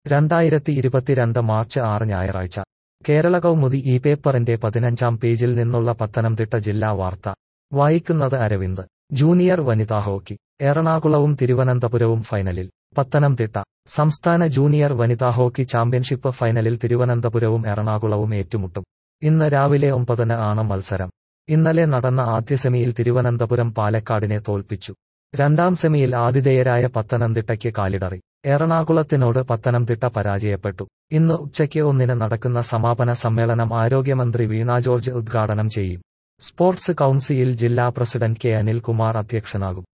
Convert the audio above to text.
രണ്ടായിരത്തി ഇരുപത്തിരണ്ട് മാർച്ച് ആറ് ഞായറാഴ്ച കേരള കൗമുദി ഈ പേപ്പറിന്റെ പതിനഞ്ചാം പേജിൽ നിന്നുള്ള പത്തനംതിട്ട ജില്ലാ വാർത്ത വായിക്കുന്നത് അരവിന്ദ് ജൂനിയർ വനിതാ ഹോക്കി എറണാകുളവും തിരുവനന്തപുരവും ഫൈനലിൽ പത്തനംതിട്ട സംസ്ഥാന ജൂനിയർ വനിതാ ഹോക്കി ചാമ്പ്യൻഷിപ്പ് ഫൈനലിൽ തിരുവനന്തപുരവും എറണാകുളവും ഏറ്റുമുട്ടും ഇന്ന് രാവിലെ ഒമ്പതിന് ആണ് മത്സരം ഇന്നലെ നടന്ന ആദ്യ സെമിയിൽ തിരുവനന്തപുരം പാലക്കാടിനെ തോൽപ്പിച്ചു രണ്ടാം സെമിയിൽ ആതിഥേയരായ പത്തനംതിട്ടയ്ക്ക് കാലിടറി എറണാകുളത്തിനോട് പത്തനംതിട്ട പരാജയപ്പെട്ടു ഇന്ന് ഉച്ചയ്ക്ക് ഒന്നിന് നടക്കുന്ന സമാപന സമ്മേളനം ആരോഗ്യമന്ത്രി വീണ ജോർജ് ഉദ്ഘാടനം ചെയ്യും സ്പോർട്സ് കൗൺസിൽ ജില്ലാ പ്രസിഡന്റ് കെ അനിൽകുമാർ അധ്യക്ഷനാകും